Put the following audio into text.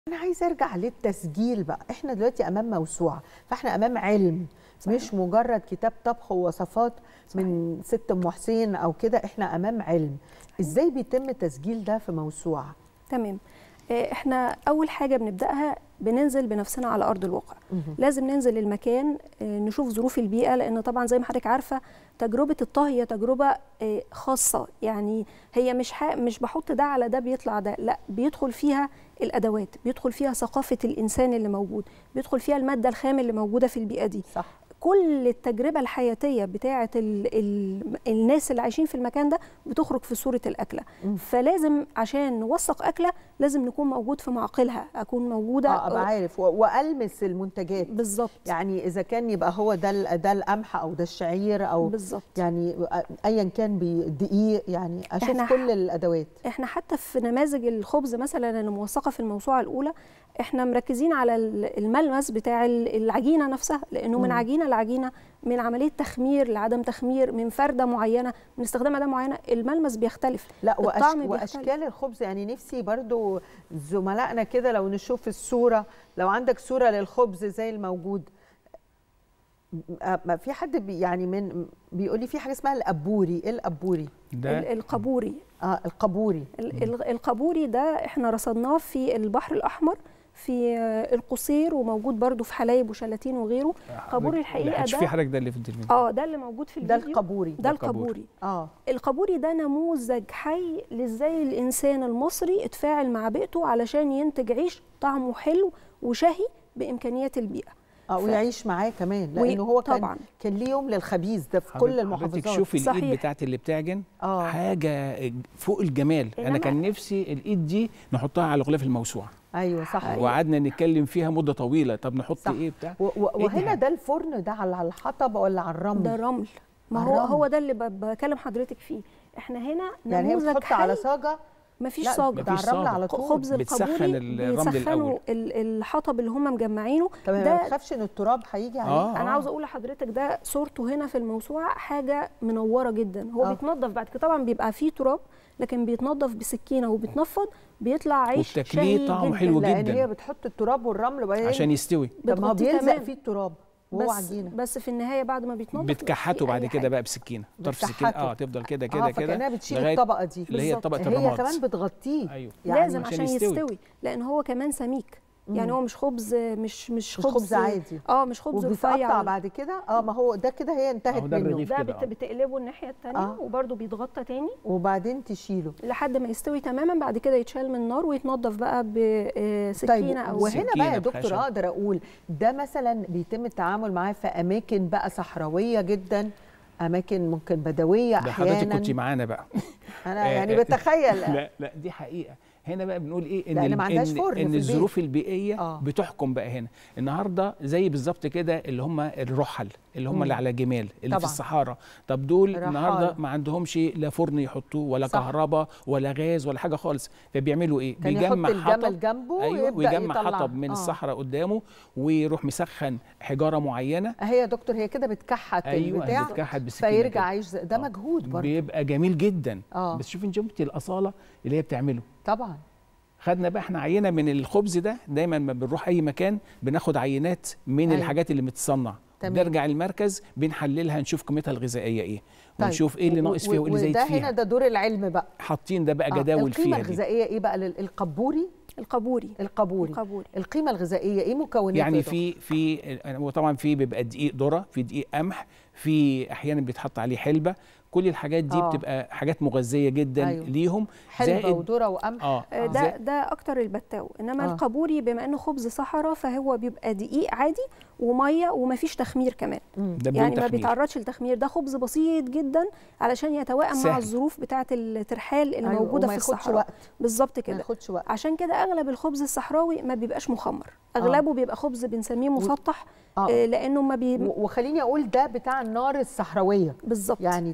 انا عايزه ارجع للتسجيل بقى احنا دلوقتي امام موسوعه فاحنا امام علم صحيح. مش مجرد كتاب طبخ ووصفات صحيح. من ست ام حسين او كده احنا امام علم صحيح. ازاي بيتم التسجيل ده في موسوعه تمام احنا اول حاجه بنبداها بننزل بنفسنا على ارض الواقع مهم. لازم ننزل المكان نشوف ظروف البيئه لان طبعا زي ما حضرتك عارفه تجربه الطهي هي تجربه خاصه يعني هي مش ح... مش بحط ده على ده بيطلع ده لا بيدخل فيها الادوات بيدخل فيها ثقافه الانسان اللي موجود بيدخل فيها الماده الخام اللي موجوده في البيئه دي صح كل التجربة الحياتية بتاعة ال ال الناس اللي عايشين في المكان ده بتخرج في صورة الأكلة م. فلازم عشان نوثق أكلة لازم نكون موجود في معقلها أكون موجودة اه ابقى عارف والمس المنتجات بالظبط يعني اذا كان يبقى هو ده ده القمح او ده الشعير او بالظبط يعني ايا كان بالدقيق يعني اشوف كل الادوات احنا حتى في نماذج الخبز مثلا اللي موثقه في الموسوعه الاولى احنا مركزين على الملمس بتاع العجينه نفسها لانه من عجينه لعجينه من عمليه تخمير لعدم تخمير من فرده معينه من استخدام اداه معينه الملمس بيختلف لا وأش... واشكال الخبز يعني نفسي برضو زملائنا كده لو نشوف الصوره لو عندك صوره للخبز زي الموجود ما في حد بي يعني من بيقول لي في حاجه اسمها الابوري ايه الابوري ده القبوري اه القبوري القبوري ده احنا رصدناه في البحر الاحمر في القصير وموجود برضو في حلايب وشلاتين وغيره قبوري الحقيقه ده في حضرتك ده اللي في التلفزيون اه ده اللي موجود في ده الفيديو القبوري ده القبوري اه القبوري ده نموذج حي لازاي الانسان المصري اتفاعل مع بيئته علشان ينتج عيش طعمه حلو وشهي بامكانيات البيئه اه ويعيش معاه كمان لانه هو كان طبعا. كان ليه يوم للخبيز ده في كل المحافظات شوفي الايد بتاعت اللي بتعجن آه. حاجه فوق الجمال انا كان نفسي الايد دي نحطها على غلاف الموسوعه ايوه صح وقعدنا نتكلم فيها مده طويله طب نحط صح. ايه بتاع و و وهنا ده الفرن ده على الحطب ولا على الرمل ده رمل ما هو هو ده اللي بكلم حضرتك فيه احنا هنا يعني هي بتحط على صاجه مفيش صاجه ده الرمل على طول خبز القبوري بيسخنوا الحطب اللي هم مجمعينه طب ده ما تخافش ان التراب هيجي عليه آه انا عاوزه اقول لحضرتك ده صورته هنا في الموسوعه حاجه منوره جدا هو آه. بيتنضف بعد كده طبعا بيبقى فيه تراب لكن بيتنضف بسكينه وبيتنفض بيطلع عيش شهي طعمه حلو جدا لان هي بتحط التراب والرمل وبعدين عشان يستوي طب ما بيلزق فيه التراب وهو بس عجينه بس في النهايه بعد ما بيتنضف بتكحته بعد كده بقى بسكينه طرف سكينه اه تفضل كده كده آه كده كده بتشيل الطبقه دي اللي هي طبقه هي الرماد هي كمان بتغطيه ايوه يعني لازم عشان يستوي. يستوي لان هو كمان سميك يعني هو مش خبز مش مش خبز, خبز عادي اه مش خبز رفيع وبيتقطع بعد كده اه ما هو ده كده هي انتهت ده منه ده بت بتقلبه الناحيه الثانيه آه. وبرده بيتغطى تاني وبعدين تشيله لحد ما يستوي تماما بعد كده يتشال من النار ويتنضف بقى بسكينه طيب او وهنا بقى يا دكتور اقدر اقول ده مثلا بيتم التعامل معاه في اماكن بقى صحراويه جدا اماكن ممكن بدويه احيانا حضرتك كنت معانا بقى انا يعني بتخيل لا لا دي حقيقه هنا بقى بنقول ايه ان لأن ما عندهاش ان, فرن إن في الظروف البيئيه آه. بتحكم بقى هنا النهارده زي بالظبط كده اللي هم الرحل اللي هم اللي على جمال اللي طبعا. في الصحراء طب دول رحال. النهارده ما عندهمش لا فرن يحطوه ولا كهرباء ولا غاز ولا حاجه خالص فبيعملوا ايه كان بيجمع يحط الجمل جنبه ايوه ويجمع يطلع. حطب من آه. الصحراء قدامه ويروح مسخن حجاره معينه هي يا دكتور هي كده بتكحت ايوه البتاع بتكحت بسكينه فيرجع عايش ده مجهود برضه بيبقى جميل جدا آه. بس شوفي انت جبتي الاصاله اللي هي بتعمله طبعا خدنا بقى احنا عينه من الخبز ده دايما ما بنروح اي مكان بناخد عينات من أيوة. الحاجات اللي متصنع تمام. بنرجع المركز بنحللها نشوف قيمتها الغذائيه ايه طيب. ونشوف ايه اللي ناقص فيها وايه اللي زايد وده فيها هنا ده دور العلم بقى حاطين ده بقى جداول القيمه فيها الغذائيه ايه بقى للقبوري القبوري القبوري القبوري القيمه الغذائيه ايه مكوناته يعني في في وطبعا في بيبقى دقيق ذره في دقيق قمح في احيانا بيتحط عليه حلبه كل الحاجات دي آه. بتبقى حاجات مغذيه جدا أيوه. ليهم حلبه وذره وقمح اه ده ده اكتر البتاو انما آه. القبوري بما انه خبز صحراء فهو بيبقى دقيق عادي وميه ومفيش تخمير كمان ده يعني ما تخمير. بيتعرضش لتخمير ده خبز بسيط جدا علشان يتوائم مع سهل. الظروف بتاعه الترحال اللي أيوه موجوده وما في ياخدش الصحراء وقت بالظبط ما كده ياخدش وقت عشان كده اغلب الخبز الصحراوي ما بيبقاش مخمر اغلبه بيبقى خبز بنسميه مسطح آه. آه لانه ما بي و- وخليني اقول ده بتاع النار الصحراويه بالظبط يعني